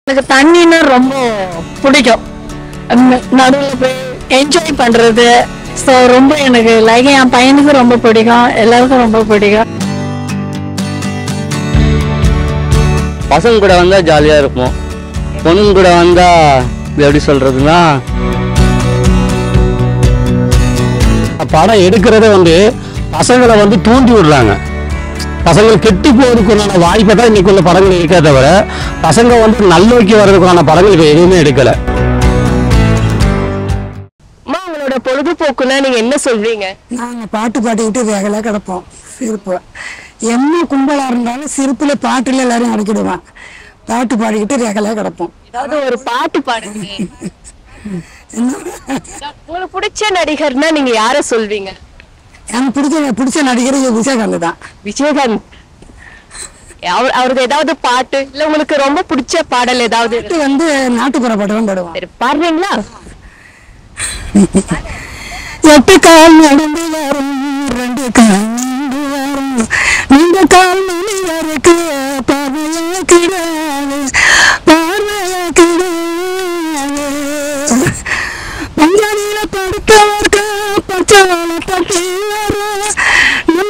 எனக்கு தண்ணின்னா ரொம்ப பிடிக்கும் நடுவில் போய் என்ஜாய் பண்றது ஸோ ரொம்ப எனக்கு லைக் என் பையனுக்கு ரொம்ப பிடிக்கும் எல்லாருக்கும் ரொம்ப பிடிக்கும் பசங்க கூட வந்தா ஜாலியா இருப்போம் பொண்ணுங்க கூட வந்தா எப்படி சொல்றதுன்னா படம் எடுக்கிறதே வந்து பசங்களை வந்து தூண்டி விடுறாங்க பசங்கள் கெட்டு போறதுக்குண்டான வாய்ப்பை தான் இன்னைக்குள்ள படங்கள் இருக்கே தவிர பசங்க வந்து நல்நோக்கி வர்றதுக்கான படங்கள் இப்போ எதுவுமே எடுக்கல அம்மா உங்களோட பொழுதுபோக்குன்னா நீங்க என்ன சொல்றீங்க நாங்கள் பாட்டு பாடிக்கிட்டு வேகல கிடப்போம் சிரிப்பு என்ன கும்பலாக இருந்தாலும் சிரிப்பில் பாட்டில் எல்லாரும் அடக்கிடுவான் பாட்டு பாடிக்கிட்டு வேகல கிடப்போம் ஏதாவது ஒரு பாட்டு பாடுங்க உங்களுக்கு பிடிச்ச நடிகர்னா நீங்க யார சொல்வீங்க எனக்கு பிடிச்ச பிடிச்ச நடிகர் விஜயகாந்த் தான் விஜயகாந்த் அவர் அவருக்கு ஏதாவது பாட்டு இல்ல உங்களுக்கு ரொம்ப பிடிச்ச பாடல் ஏதாவது பாட்டு வந்து நாட்டுப்புற பாட்டு தான் பாடுவான் சரி, பாடுறீங்களா எட்டு கால் நடந்து வரும் ரெண்டு கால் நீண்டு வரும் நீண்ட கால் மனிதருக்கு பார்வையா கிடையாது பார்வையா கிடையாது பஞ்சாலியில படுத்தவர்க்கு பச்சை வேலை தட்டி வரும் நம்ம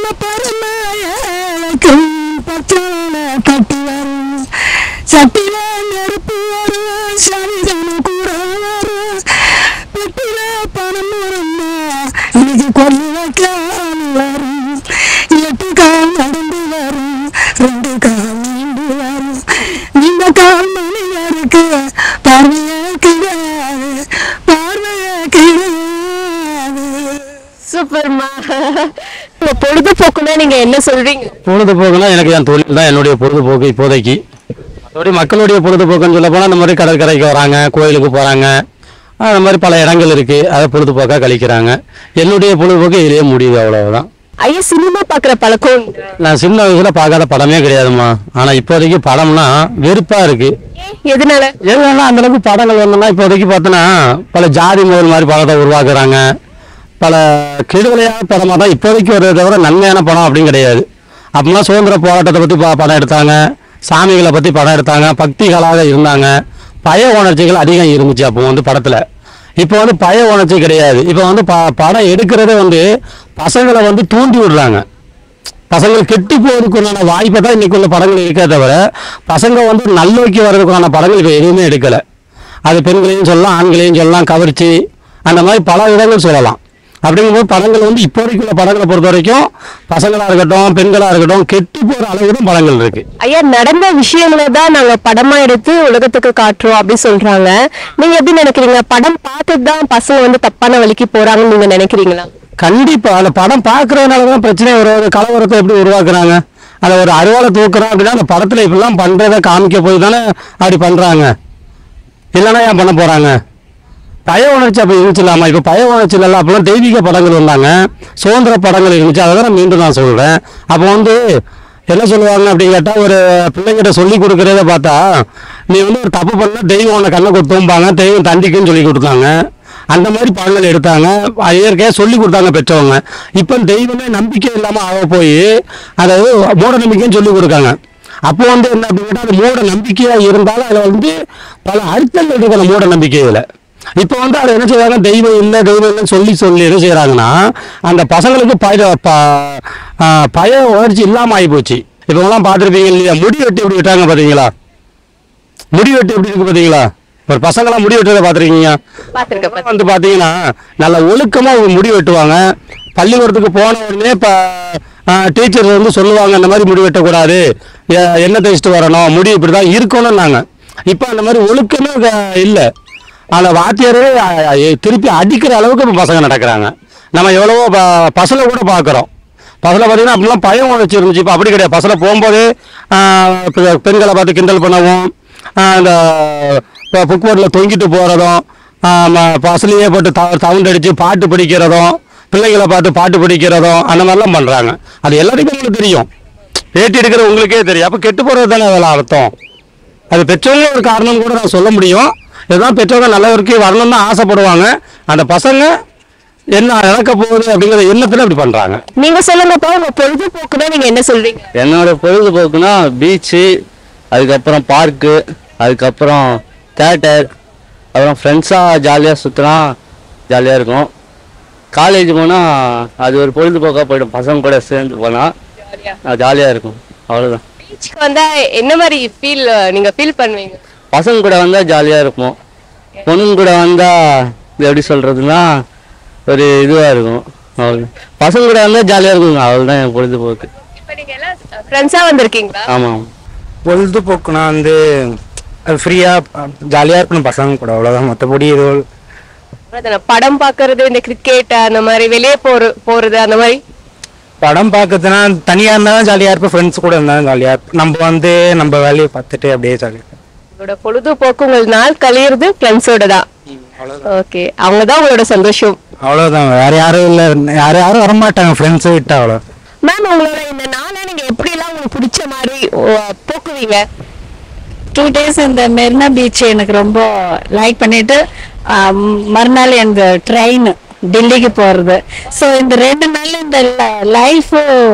பரமாயக்கும் பச்சை வேலை தட்டி வரும் சட்டில நெருப்பு வரும் சரிதன கூட வரும் பெட்டில பணம் வருமா இன்னைக்கு கொல்லு வைக்காம வரும் எட்டு கால் நடந்து வரும் ரெண்டு கால் நீண்டு வரும் நீண்ட கால் மனிதருக்கு பார்வையே கிடையாது பார்வையே கிடையாது சூப்பர்மா உங்க பொழுதுபோக்குன்னா நீங்க என்ன சொல்றீங்க பொழுதுபோக்குனா எனக்கு என் தொழில் தான் என்னுடைய பொழுதுபோக்கு இப்போதைக்கு மற்றபடி மக்களுடைய பொழுதுபோக்குன்னு சொல்ல போனால் இந்த மாதிரி கடற்கரைக்கு வராங்க கோயிலுக்கு போகிறாங்க அந்த மாதிரி பல இடங்கள் இருக்குது அதை பொழுதுபோக்காக கழிக்கிறாங்க என்னுடைய பொழுதுபோக்கு இதுலேயே முடியுது அவ்வளவுதான் ஐயா சினிமா பாக்குற பழக்கம் உண்டா? நான் சின்ன வயசுல பார்க்காத படமே கிடையாதும்மா ஆனா இப்போதைக்கு படம்னா வெறுப்பா இருக்கு ஏன்? எதனால எதுனா அந்த அளவுக்கு படங்கள் வந்தோம்னா இப்போதைக்கு பார்த்தோன்னா பல ஜாதி முதல் மாதிரி படத்தை உருவாக்குறாங்க பல கெடுதலையான படமாக தான் இப்போதைக்கு வருவதை தவிர நன்மையான படம் அப்படின்னு கிடையாது அப்போலாம் சுதந்திர போராட்டத்தை பற்றி படம் எடுத்தாங்க சாமிகளை பற்றி படம் எடுத்தாங்க பக்திகளாக இருந்தாங்க பய உணர்ச்சிகள் அதிகம் இருந்துச்சு அப்போ வந்து படத்தில் இப்போ வந்து பய உணர்ச்சி கிடையாது இப்போ வந்து ப படம் எடுக்கிறதே வந்து பசங்களை வந்து தூண்டி விடுறாங்க பசங்கள் கெட்டு போறதுக்குண்டான வாய்ப்பை தான் இன்னைக்குள்ள படங்கள் இருக்கே தவிர பசங்க வந்து நல்நோக்கி வர்றதுக்கான படங்கள் இப்போ எதுவுமே எடுக்கலை அது பெண்களையும் சொல்லலாம் ஆண்களையும் சொல்லலாம் கவர்ச்சி அந்த மாதிரி பல இடங்கள் சொல்லலாம் அப்படிங்கும்போது படங்கள் வந்து இப்போதைக்குள்ள படங்களை பொறுத்த வரைக்கும் பசங்களாக இருக்கட்டும் பெண்களாக இருக்கட்டும் கெட்டு போகிற அளவு தான் படங்கள் இருக்கு ஐயா நடந்த விஷயங்களை தான் நாங்க படமா எடுத்து உலகத்துக்கு காட்டுறோம் அப்படி சொல்றாங்க நீங்க எப்படி நினைக்கிறீங்க படம் பார்த்துட்டு தான் பசங்க வந்து தப்பான வழிக்கு போறாங்கன்னு நீங்க நினைக்கிறீங்களா கண்டிப்பா அந்த படம் பார்க்கறதுனால தான் பிரச்சனை வருவது கலவரத்தை எப்படி உருவாக்குறாங்க அதை ஒரு அருவாளை தூக்குறோம் அப்படின்னா அந்த படத்துல இப்படிலாம் பண்றதை காமிக்க போய் தானே அப்படி பண்றாங்க இல்லைன்னா ஏன் பண்ண போறாங்க பய உணர்ச்சி அப்போ இருந்துச்சுலாமா இப்போ பய உணர்ச்சி இல்லை அப்போலாம் தெய்வீக படங்கள் வந்தாங்க சுதந்திர படங்கள் இருந்துச்சு அதை தான் மீண்டும் நான் சொல்றேன் அப்போ வந்து என்ன சொல்லுவாங்க அப்படின்னு கேட்டால் ஒரு பிள்ளைங்கிட்ட சொல்லி கொடுக்குறத பார்த்தா நீ வந்து ஒரு தப்பு பண்ணா தெய்வம் உன்னை கண்ணை கொத்தும்பாங்க தெய்வம் தண்டிக்குன்னு சொல்லி கொடுத்தாங்க அந்த மாதிரி படங்கள் எடுத்தாங்க அது இயற்கையாக சொல்லி கொடுத்தாங்க பெற்றவங்க இப்போ தெய்வமே நம்பிக்கை இல்லாமல் ஆக போய் அதாவது மூட நம்பிக்கைன்னு சொல்லி கொடுக்காங்க அப்போ வந்து என்ன அப்படின்னு கேட்டால் அது மூட நம்பிக்கையாக இருந்தாலும் அதில் வந்து பல அழுத்தங்கள் இருக்கு அந்த மூட நம்பிக்கையில் இப்போ வந்து அதை என்ன செய்றாங்க தெய்வம் இல்லை தெய்வம் இல்லைன்னு சொல்லி சொல்லி என்ன செய்கிறாங்கன்னா அந்த பசங்களுக்கு பய ப- ஆ, பய உணர்ச்சி இல்லாமல் ஆகி போச்சு இப்போலாம் பார்த்துருப்பீங்க இல்லையா முடி வெட்டி எப்படி விட்டாங்க பார்த்தீங்களா முடி வெட்டி எப்படி இருக்கு பார்த்தீங்களா ஒரு பசங்களாம் முடி வெட்டுறதை பார்த்துருக்கீங்க பாத்திருக்க வந்து பார்த்தீங்கன்னா நல்ல ஒழுக்கமாக முடி வெட்டுவாங்க பள்ளிக்கூடத்துக்கு போன உடனே இப்போ டீச்சர் வந்து சொல்லுவாங்க இந்த மாதிரி முடி வெட்டக்கூடாது எ- எண்ணெய் தேய்ச்சிட்டு வரணும் முடி இப்படி தான் இருக்கணும்னாங்க இப்போ அந்த மாதிரி ஒழுக்கமே இல்லை ஆனால் வாத்தியாரே அ, அ, திருப்பி அடிக்கிற அளவுக்கு இப்போ பசங்க நடக்கிறாங்க நம்ம எவ்வளவோ ப- பசலை கூட பார்க்குறோம் பசலை பார்த்தீங்கன்னா அப்படிலாம் பயம் உணர்ச்சி இருந்துச்சு இப்போ அப்படி கிடையாது பசலை போகும்போது ஆ, பெ- பெண்களை பார்த்து கிண்டல் பண்ணவும் ஆ, இந்த புக்வர்டில் தொங்கிட்டு போகிறதும் பசலையே போட்டு த சவுண்ட் அடித்து பாட்டு படிக்கிறதும் பிள்ளைங்களை பார்த்து பாட்டு படிக்கிறதும் அந்த மாதிரிலாம் பண்ணுறாங்க அது எல்லாத்துக்கும் உங்களுக்கு தெரியும் பேட்டி எடுக்கிற உங்களுக்கே தெரியும் அப்போ கெட்டு போகிறது தானே அதில் அர்த்தம் அது பெற்றவங்க ஒரு காரணம் கூட நான் சொல்ல முடியும் இதுதான் பெற்றவங்க நல்லவருக்கு வரணும் தான் ஆசைப்படுவாங்க அந்த பசங்க என்ன நடக்க போகுது அப்படிங்கிற எண்ணத்தில் இப்படி பண்ணுறாங்க நீங்க சொல்லுங்கப்பா உங்க பொழுதுபோக்குன்னா நீங்க என்ன சொல்றீங்க என்னோட பொழுதுபோக்குனா பீச்சு அதுக்கப்புறம் பார்க்கு அதுக்கப்புறம் தேட்டர் அப்புறம் ஃப்ரெண்ட்ஸாக ஜாலியாக சுற்றலாம் ஜாலியாக இருக்கும் காலேஜ் போனால் அது ஒரு பொழுதுபோக்காக போயிடும் பசங்க கூட சேர்ந்து போனால் ஜாலியாக இருக்கும் அவ்வளோதான் பீச்சுக்கு வந்தா என்ன மாதிரி ஃபீல் நீங்க ஃபீல் பண்ணுவீங்க பசங்க கூட வந்தால் ஜாலியாக இருக்கும் பொண்ணுங்க கூட வந்தால் எப்படி சொல்கிறதுனா ஒரு இதுவாக இருக்கும் அவ்வளோ பசங்க கூட வந்தால் ஜாலியாக இருக்குங்க அவ்வளோதான் என் பொழுதுபோக்கு இப்போ நீங்க எல்லாம் ஃப்ரெண்ட்ஸா வந்திருக்கீங்களா ஆமாம் பொழுதுபோக்குனா வந்து அது ஃப்ரீயாக ஜாலியாக இருக்கணும் பசங்க கூட அவ்வளோதான் மற்றபடி இது அவ்வளவுதானே. படம் பார்க்கறது இந்த கிரிக்கெட் அந்த மாதிரி வெளியே போற போறது அந்த மாதிரி படம் பார்க்கறதுனா தனியாக இருந்தாலும் ஜாலியாக இருப்போம் ஃப்ரெண்ட்ஸ் கூட இருந்தாலும் ஜாலியாக இருப்போம் நம்ம வந்து நம்ம வேலையை பார்த்துட்டு அப்படியே ஜாலியாக உங்களோட பொழுதுபோக்கு உங்கள் நாள் கழியிறது ஃப்ரெண்ட்ஸோட தான் ஓகே அவங்க தான் உங்களோட சந்தோஷம் அவ்வளோதான் வேற யாரும் இல்லை யாரும் யாரும் வரமாட்டாங்க ஃப்ரெண்ட்ஸை விட்டு அவ்வளோ மேம் உங்களோட இந்த நாளை நீங்க எப்படி எல்லாம் உங்களுக்கு பிடிச்ச மாதிரி ஓ, போக்குவீங்க டூ டேஸ் இந்த மெரினா பீச் எனக்கு ரொம்ப லைக் பண்ணிட்டு ஆம், மறுநாள் இந்த ட்ரெயின் டெல்லிக்கு போறது ஸோ இந்த ரெண்டு நாள் இந்த லைஃப்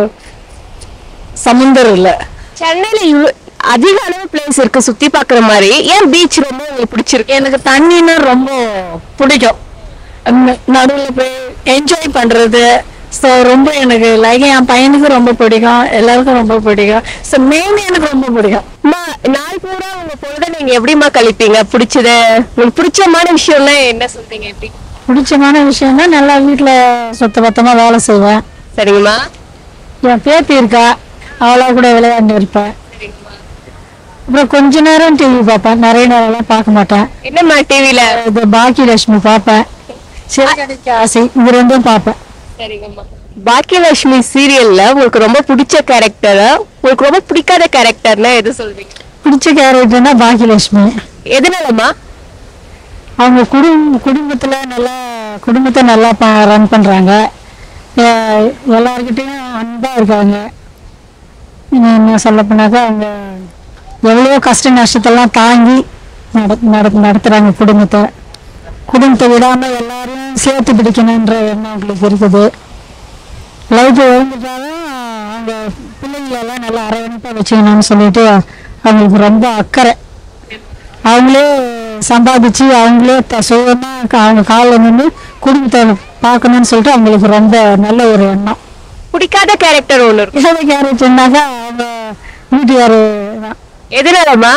சமுந்தரம் இல்லை சென்னையில இவ்வளவு அதிக அளவு பிளேஸ் இருக்கு சுத்தி பார்க்குற மாதிரி ஏன் பீச் ரொம்ப உங்களுக்கு பிடிச்சிருக்கு எனக்கு தண்ணின்னா ரொம்ப பிடிக்கும் நடுவில் போய் என்ஜாய் பண்றது ஸோ ரொம்ப எனக்கு லைக் என் பையனுக்கு ரொம்ப பிடிக்கும் எல்லாருக்கும் ரொம்ப பிடிக்கும் ஸோ மெயின் எனக்கு ரொம்ப பிடிக்கும் அம்மா நாள் பூரா உங்க பொழுத நீங்க எப்படிம்மா கழிப்பீங்க பிடிச்சத உங்களுக்கு பிடிச்சமான விஷயம்னா என்ன சொல்றீங்க எப்படி பிடிச்சமான விஷயம்னா நல்லா வீட்டில் சுத்த பத்தமாக வேலை செய்வேன் சரிங்கம்மா என் பேத்தி இருக்கா அவளா கூட விளையாண்டு இருப்பேன் அப்புறம் கொஞ்ச நேரம் டிவி பார்ப்பேன் நிறைய நேரம்லாம் பார்க்க மாட்டேன் என்னம்மா டிவில இது பாக்கியலட்சுமி பார்ப்பேன் சிறுகடிக்க ஆசை இது ரெண்டும் பார்ப்பேன் சரிங்கம்மா பாக்கியலட்சுமி சீரியல்ல உங்களுக்கு ரொம்ப பிடிச்ச கேரக்டர் உங்களுக்கு ரொம்ப பிடிக்காத கேரக்டர்னா எது சொல்வீங்க பிடிச்ச கேரக்டர்னா பாக்கியலட்சுமி எதனாலம்மா அவங்க குடும்ப குடும்பத்தில் நல்லா குடும்பத்தை நல்லா ரன் பண்ணுறாங்க எல்லாருக்கிட்டையும் அன்பாக இருக்காங்க இன்னும் என்ன சொல்ல போனாக்கா அவங்க எவ்வளோ கஷ்ட நஷ்டத்தெல்லாம் தாங்கி நட நட நடத்துகிறாங்க குடும்பத்தை குடும்பத்தை விடாமல் எல்லாரையும் சேர்த்து பிடிக்கணுன்ற எண்ணம் அவங்களுக்கு இருக்குது லைஃப் இழந்துட்டாலும் அவங்க பிள்ளைங்களெல்லாம் நல்லா அரவணைப்பாக வச்சுக்கணும்னு சொல்லிட்டு அவங்களுக்கு ரொம்ப அக்கறை அவங்களே சம்பாதிச்சு அவங்களே த- சுயமா கா- அவங்க காலில் நின்று குடும்பத்தை பார்க்கணும்னு சொல்லிட்டு அவங்களுக்கு ரொம்ப நல்ல ஒரு எண்ணம் பிடிக்காத கேரக்டர் ஒண்ணு இருக்கும் இசை கேரக்டர்னாக்கா அவங்க வீட்டுக்காரு தான் எதனாலம்மா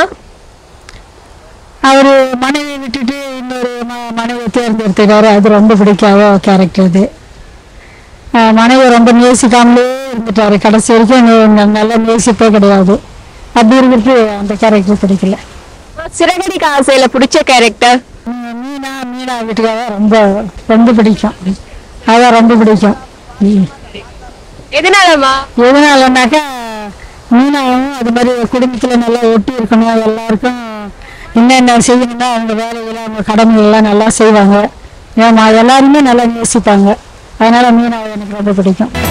அவர் மனைவியை விட்டுட்டு இன்னொரு ம- மனைவியை தேர்ந்தெடுத்துக்காரு அது ரொம்ப பிடிக்காத கேரக்டர் இது அஹ் மனைவியை ரொம்ப நேசிக்காமலே இருந்துட்டாரு கடைசி வரைக்கும் நே- நல்ல நேசிப்பே கிடையாது அப்படி இருக்கிறது அந்த கேரக்டர் பிடிக்கல சிறகடிக்க ஆசையில பிடிச்ச கேரக்டர் மீ- மீனா மீனா வீட்டுக்காக ரொம்ப ரொம்ப பிடிக்கும் அதான் ரொம்ப பிடிக்கும் ம். எதனாலம்மா எதனாலனாக்கா மீனாவும் அது மாதிரி குடும்பத்தில் நல்லா ஒட்டி இருக்கணும் எல்லாருக்கும் என்னென்ன செய்யணும்னா அவங்க வேலைகளை அவங்க கடமைகள்லாம் நல்லா செய்வாங்க ஏமா எல்லாருமே நல்லா நேசிப்பாங்க அதனால மீனாவை எனக்கு ரொம்ப பிடிக்கும்